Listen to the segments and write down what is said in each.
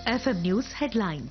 FM News headlines.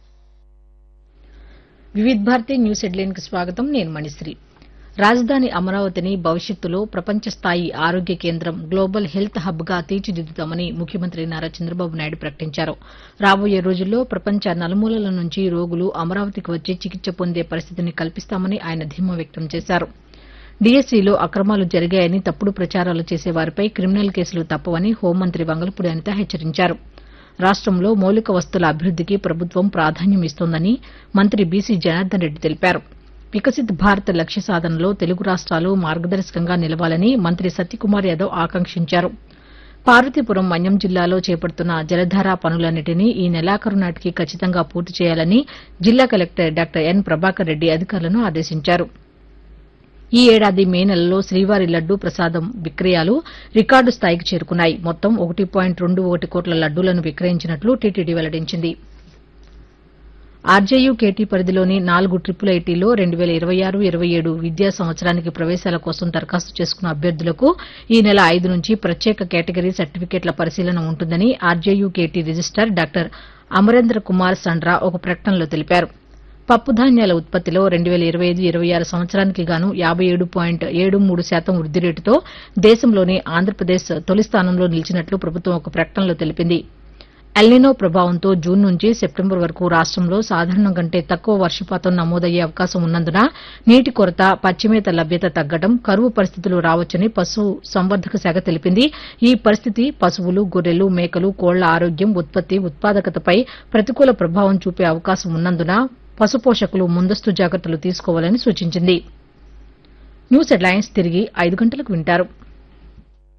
Vividh Bharati news headline కి స్వాగతం నేను మణిశ్రీ రాజధాని అమరావతిని భవిష్యత్తులో ప్రపంచ స్థాయి ఆరోగ్య కేంద్రం గ్లోబల్ హెల్త్ హబ్ గా తీర్చిదిద్దుతామని ముఖ్యమంత్రి నారా చంద్రబాబు నాయుడు ప్రకటించారు రాబోయే రోజుల్లో ప్రపంచ నలుమూలల నుంచి రోగులు అమరావతికి వచ్చి చికిత్స పొందే పరిస్థితిని కల్పిస్తామని ఆయన ధీమా వ్యక్తం చేశారు డీఎస్సీలో అక్రమాలు జరిగాయని తప్పుడు ప్రచారాలు చేసేవారిపై క్రిమినల్ కేసులు తప్పవని హోంమంత్రి వంగలపూడి అనిత హెచ్చరించారు రాష్టంలో మౌలిక వస్తుల అభివృద్దికి ప్రభుత్వం ప్రాధాన్యం ఇస్తోందని మంత్రి బీసీ జనార్దన్ రెడ్డి తెలిపారు వికసిత్ భారత్ లక్ష్య సాధనలో తెలుగు రాష్ట్రాలు మార్గదర్శకంగా నిలవాలని మంత్రి సత్యకుమార్ యాదవ్ ఆకాంక్షించారు పార్వతీపురం మన్యం జిల్లాలో చేపడుతున్న జలధార పనులన్నింటినీ ఈ నెలాఖరు నాటికి ఖచ్చితంగా పూర్తి చేయాలని జిల్లా collector doctor N Prabhakar Reddy అధికారులను ఆదేశించారు ఈ ఏడాది మే నెలలో శ్రీవారి లడ్డూ ప్రసాదం విక్రయాలు రికార్డు స్థాయికి చేరుకున్నాయి మొత్తం ఒకటి పాయింట్ రెండు ఒకటి కోట్ల లడ్డూలను విక్రయించినట్లు టీటీడీ వెల్లడించింది ఆర్జేయూ కేటీ పరిధిలోని నాలుగు ట్రిపుల్ ఐటీలో రెండు వేల ఇరవై ఆరు ఇరవై ఏడు విద్యా సంవత్సరానికి ప్రవేశాల కోసం దరఖాస్తు చేసుకున్న అభ్యర్థులకు ఈ నెల ఐదు నుంచి ప్రత్యేక కేటగిరీ సర్టిఫికెట్ల పరిశీలన ఉంటుందని RGUKT registrar doctor Amarendra Kumar Sandra ఒక ప్రకటనలో తెలిపారు పప్పు ధాన్యాల ఉత్పత్తిలో రెండు వేల ఇరవై ఐదు ఇరవై ఆరు సంవత్సరానికి గాను యాబై ఏడు పాయింట్ ఏడు మూడు శాతం వృద్ది రేటుతో దేశంలోనే ఆంధ్రప్రదేశ్ తొలి స్థానంలో నిలిచినట్లు ప్రభుత్వం ఒక ప్రకటనలో తెలిపింది ఎల్నినో ప్రభావంతో జూన్ నుంచి సెప్టెంబర్ వరకు రాష్టంలో సాధారణం కంటే తక్కువ వర్షపాతం నమోదయ్యే అవకాశం ఉన్నందున నీటి కొరత పచ్చిమేత లభ్యత తగ్గడం కరువు పరిస్థితులు రావచ్చని పశు సంవర్ధక శాఖ తెలిపింది ఈ పరిస్థితి పశువులు గొర్రెలు మేకలు కోళ్ల ఆరోగ్యం ఉత్పత్తి ఉత్పాదకతపై ప్రతికూల ప్రభావం చూపే అవకాశం ఉన్నందున పశుపోషకులు ముందస్తు జాగ్రత్తలు తీసుకోవాలని సూచించింది న్యూస్ హెడ్లైన్స్ తిరిగి ఐదు గంటలకు వింటారు